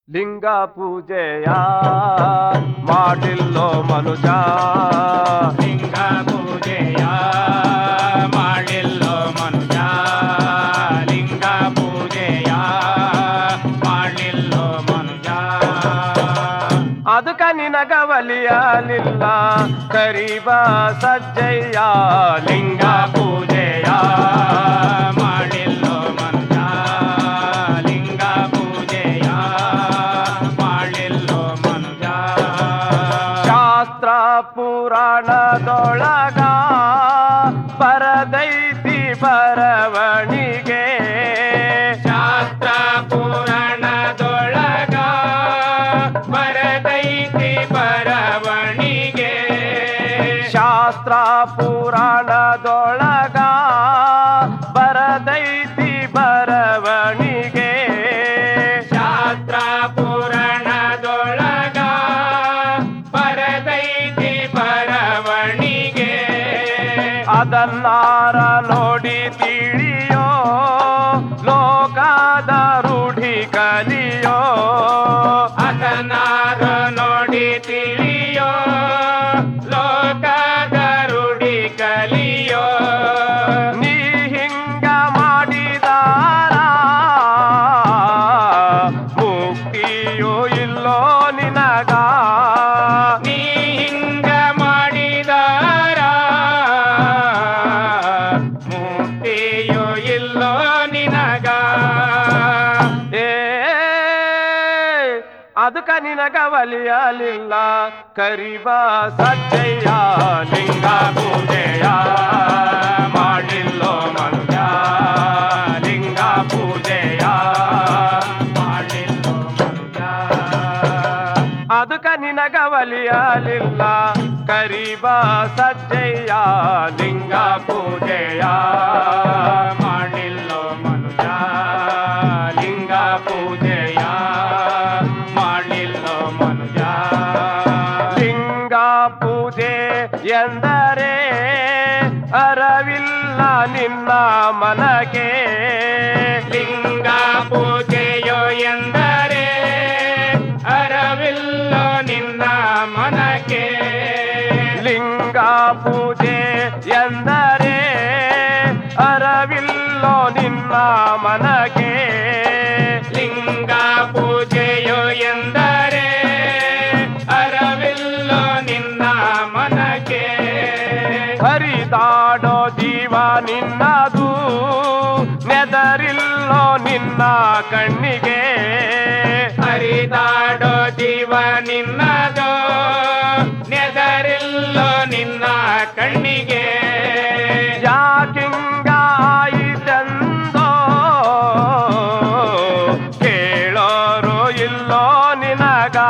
ಲಿಂಗ ಪೂಜೆಯ ಮಾಡಿಲ್ಲೋ ಮನುಜ ಲಿಂಗ ಪೂಜೆಯ ಮಾಡಿಲ್ಲೋ ಮನುಜ ಲಿಂಗ ಪೂಜೆಯ ಮಾಡಿಲ್ಲೋ ಮನುಜ ಅದಕ್ಕ ನಿನಗವಲಿಯಲಿಲ್ಲ ಕರಿಬ ಸಜ್ಜಯ್ಯ ಲಿಂಗ ಲಿಂಗ ಪೂಜೆಯ ಮಾಡಿಲ್ಲೋ ಮನುಜ ಲಿಂಗ ಪೂಜೆಯ ಮಾಡಿಲ್ಲೋ ಮನುಜ ಶಾಸ್ತ್ರ ಪುರಾಣದೊಳಗ ಪರದೈತಿ ಬರವಣಿಗೆ ಶಾಸ್ತ್ರ ಪುರಾಣದೊಳಗ ಬರದೈತಿ ಬರವಣಿಗೆ ಶಾಸ್ತ್ರ ಪುರಾಣದೊಳಗ ಬರದೈತಿ ಬರವಣಿಗೆ ಶಾಸ್ತ್ರ ಪುರಾಣದೊಳಗ ಬರದೈತಿ ಬರವಣಿಗೆ ಅದನ್ನಾರ ನೋಡಿ ತಿಳಿಯೋ ಲೋಕದ ರೂಢಿ ಕಲಿಯೋ ಅದನಾರ ನೋಡಿ ತಿಳಿಯೋ ಲೋಕದ ರೂಢಿ ಕಲಿಯೋ ನೀ ಹಿಂಗ ಮಾಡಿದಾರ ಮುಕ್ತಿಯೋ ಇಲ್ಲೋ ನಿನಗ ನೀ ಹಿಂಗ ಮಾಡಿದಾರ ಮುಕ್ತಿಯೋ ಇಲ್ಲೋ ನಿನಗ ಏ ಅದಕ್ಕ ನಿನಗ ಒಲಿಯಲಿಲ್ಲ ಕರಿಬ ಸಜ್ಜಯ್ಯ ಲಿಂಗ ಪೂಜೆಯ ಮಾಡಿಲ್ಲೋ ಮನುಜ ಲಿಂಗ ಪೂಜೆಯ ಮಾಡಿಲ್ಲೋ ಮನುಜ ಅದಕ್ಕ ನಿನಗ ಒಲಿಯಲಿಲ್ಲ ಕರಿಬ ಸಜ್ಜಯ್ಯ ಲಿಂಗ ಪೂಜೆಯ ಮಾಡಿಲ್ಲೋ ಮನುಜ ಲಿಂಗ ಪೂಜೆಯ ಮಾಡಿಲ್ಲೋ ಮನುಜ ಲಿಂಗ ಪೂಜೆ ಎಂದರೆ ಅರವಿಲ್ಲ ನಿನ್ನ ಮನಗೆ ಲಿಂಗ ಪೂಜೆಯೋ ಎಂದರೆ ಅರವಿಲ್ಲೋ ನಿನ್ನ ಮನಕ್ಕೆ ಲಿಂಗ ಪೂಜೆ ಎಂದರೆ ಅರವಿಲ್ಲೋ ನಿನ್ನ ಮನಗೆ ಲಿಂಗ ಪೂಜೆಯೋ ಎಂದರೆ ಅರವಿಲ್ಲೋ ನಿನ್ನ ಮನಕ್ಕೆ ಹರಿದಾಡೋ ಜೀವ ನಿನ್ನದು ನೆದರಿಲ್ಲೋ ನಿನ್ನ ಕಣ್ಣಿಗೆ ಹರಿದಾಡೋ ಜೀವ ನಿನ್ನದೋ ನೆದರಿಲ್ಲೋ ನಿನ್ನ ಕಣ್ಣಿಗೆ ಯಾಕಿಂಗ ಆಯಿತೆಂದೋ ಕೇಳೋರು ಇಲ್ಲೋ ನಿನಗ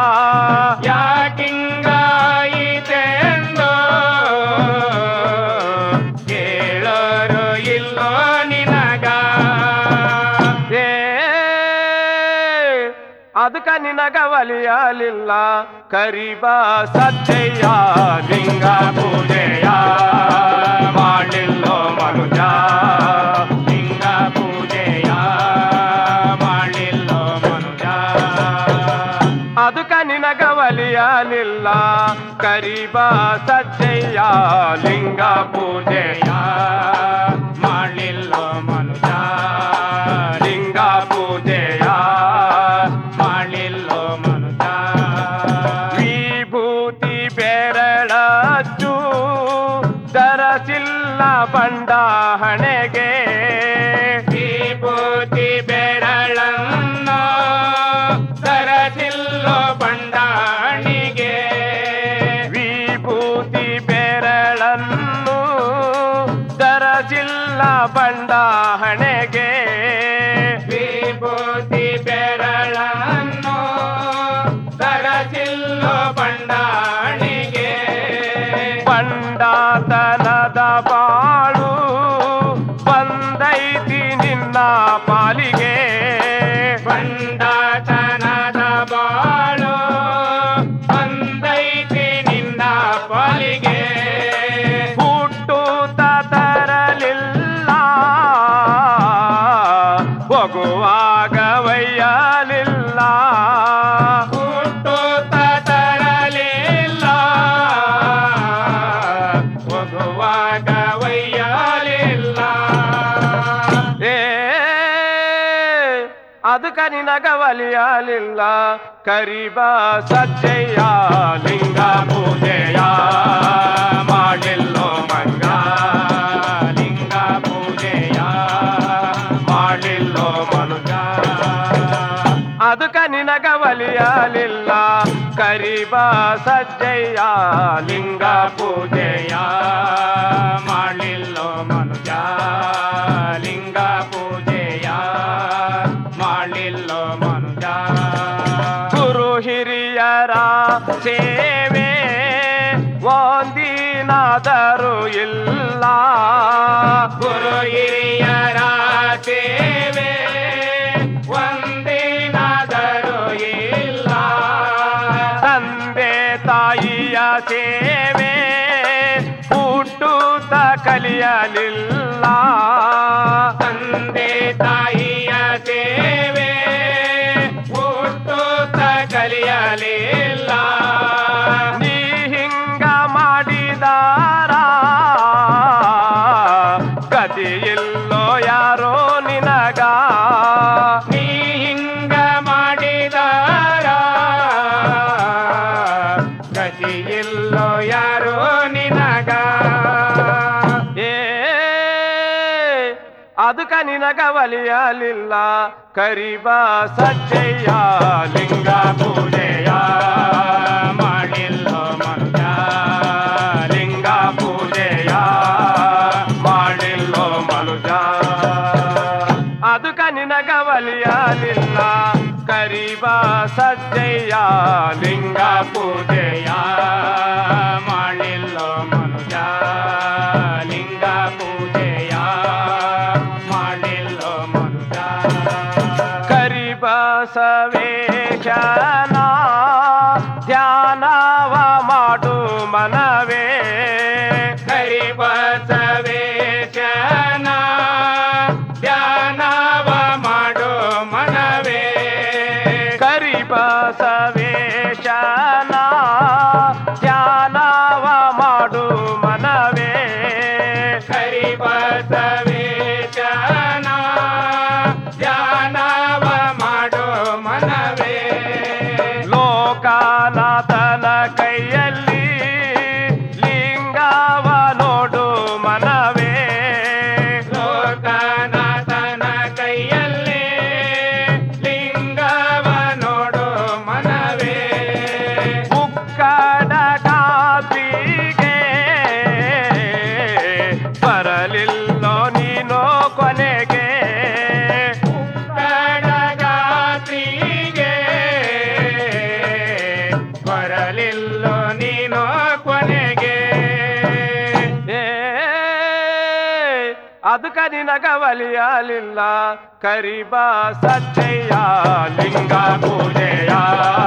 ಯಾಕಿಂಗಾಯಿತೆಂದೋ ಕೇಳೋರು ಇಲ್ಲೋ ನಿನಗ ಏ ಅದಕ್ಕ ನಿನಗ ಒಲಿಯಲಿಲ್ಲ ಕರಿಬ ಸಜ್ಜಯ್ಯ ಲಿಂಗ ಪೂಜೆಯ ಮಾಡಿಲ್ಲೋ ಮನುಜ ಲಿಂಗ ಪೂಜೆಯ ಮಾಡಿಲ್ಲೋ ಮನುಜ ಅದಕ್ಕ ನಿನಗ ಒಲಿಯಲಿಲ್ಲ ಕರಿಬ ಸಜ್ಜಯ್ಯ ಲಿಂಗ ಪೂಜೆಯ ಮಾಡಿಲ್ಲೋ ಮನುಜ ಲಿಂಗ ಪೂಜೆಯ ಮಾಡಿಲ್ಲೋ ಮನುಜ ವಿಭೂತಿ ಬೆರಳಚ್ಚು ದರಸಿಲ್ಲ ಬಂಡ ಹಣೆಗೆ ವಿಭೂತಿ ಬೆರಳನ್ನು ಸರಸಿಲ್ಲೋ ಬಂಡಾಣಿಗೆ ವಿಭೂತಿ ಬೆರಳನ್ನು ದರಸಿಲ್ಲ ಬಂಡ ನಿನಗವಲಿಯಲಿಲ್ಲ ಕರಿಬ ಸಜ್ಜಯ್ಯ ಲಿಂಗ ಪೂಜೆಯ ಮಾಡಿಲ್ಲೋ ಮಂಗ ಲಿಂಗ ಪೂಜೆಯ ಮಾಡಿಲ್ಲೋ ಮನುಜ ಅದಕ್ಕ ನಿನಗವಲಿಯಲಿಲ್ಲ ಕರಿಬ ಸಜ್ಜಯ್ಯ ಲಿಂಗ ಪೂಜೆಯ ಮಾಡಿಲ್ಲೋ ಮನುಜ ಲಿಂಗ ಪೂಜೆಯ ಮಾಡಿಲ್ಲೋ ಮನುಜ ಗುರು ಹಿರಿಯರ ಸೇವೆ ಒಂದಿನಾದರೂ ಇಲ್ಲ ಗುರು ಹಿರಿಯರ ಸೇವೆ ಒಂದಿನಾದರೂ ಇಲ್ಲ ತಂದೆ ತಾಯಿಯ ಸೇವೆ ಹುಟ್ಟುತ್ತ ಕಲಿಯಲಿಲ್ಲ ತಂದೆ ತಾಯಿಯ ಸೇವೆ ಹುಟ್ಟುತ್ತ ಕಲಿಯಲಿಲ್ಲ ನೀ ಹಿಂಗ ಮಾಡಿದಾರ ಗತಿಯಿಲ್ಲೋ ಯಾರೋ ನಿನಗ ನೀ ಹಿಂಗ ಮಾಡಿದಾರ ಗತಿಯಿಲ್ಲೋ ಯಾರೋ ನಿನಗ ಏ ಅದಕ್ಕ ನಿನಗ ಒಲಿಯಲಿಲ್ಲ ಕರಿಬ ಸಜ್ಜಯ್ಯ ಲಿಂಗ ಪೂಜೆಯ ಮಾಡಿಲ್ಲೋ ಮನುಜ ಲಿಂಗ ಪೂಜೆಯ ಮಾಡಿಲ್ಲೋ ಮನುಜ ಅದಕ್ಕ ನಿನಗ ಒಲಿಯಲಿಲ್ಲ ಕರಿಬ ಸಜ್ಜಯ್ಯ ಲಿಂಗ ಪೂಜೆಯ ಮಾಡಿಲ್ಲೋ ಮನುಜ ಲಿಂಗ ಪೂಜೆಯ ಮಾಡಿಲ್ಲೋ ಮನುಜ ಕರಿಬಸವೇಶನ ಧ್ಯಾನವ ಮಾಡು ಮನವೇ ಹರಿ ಬಸವೇಶನ ಧ್ಯಾನವ ಮಾಡೋ ಮನವೇ ಕರಿಬಸವೇಶನ ಧ್ಯಾನವ ಮಾಡು ಮನವೇ ಹರಿ ಬಸವೇಶನ ಧ್ಯಾನವ ಮಾಡೋ ಮನವೇ ಲೋಕನಾಥನ ಕೈಯಲ್ಲಿ ಲಿಂಗವ ನೋಡು ಮನವೇ ಲೋಕನಾಥನ ಕೈಯಲ್ಲಿ ಲಿಂಗವ ನೋಡೋ ಮನವೇ ಉಕ್ಕಡ ಗಾತ್ರಿಗೆ ಬರಲಿಲ್ಲೋ ನೀನು ಕೊನೆಗೆ ಕಡಗಾತ್ರಿಗೆ ಬರಲಿಲ್ಲೋ ನೀನು ಕೊನೆಗೆ ಏ ಅದಕ್ಕ ನಿನಗ ಒಲಿಯಲಿಲ್ಲ ಕರಿಬ ಸಜ್ಜಯ್ಯ ಲಿಂಗ ಪೂಜೆಯ